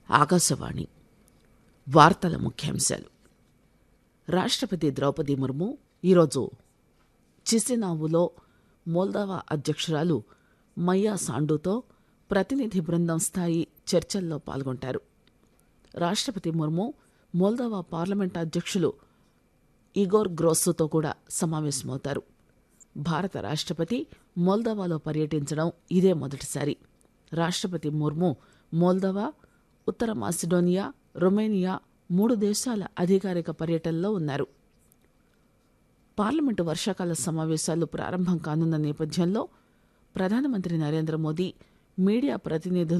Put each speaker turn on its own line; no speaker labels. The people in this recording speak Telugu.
ఆకాశవాణి వార్తల ముఖ్యాంశాలు రాష్ట్రపతి ద్రౌపది ముర్ము ఈరోజు చిసినావులో మోల్దోవా అధ్యక్షురాలు మయ్యా సాండుతో ప్రతినిధి బృందం స్థాయి చర్చల్లో పాల్గొంటారు రాష్ట్రపతి ముర్ము మోల్దోవా పార్లమెంట్ అధ్యక్షులు ఇగోర్ గ్రోస్సుతో కూడా సమావేశమవుతారు భారత రాష్ట్రపతి మోల్దోవాలో పర్యటించడం ఇదే మొదటిసారి రాష్ట్రపతి ముర్ము మోల్దోవా ఉత్తర మాసిడోనియా రొమేనియా మూడు దేశాల అధికారిక పర్యటనలో ఉన్నారు పార్లమెంటు వర్షాకాల సమావేశాలు ప్రారంభం కానున్న నేపథ్యంలో ప్రధానమంత్రి నరేంద్ర మోదీ మీడియా ప్రతినిధులు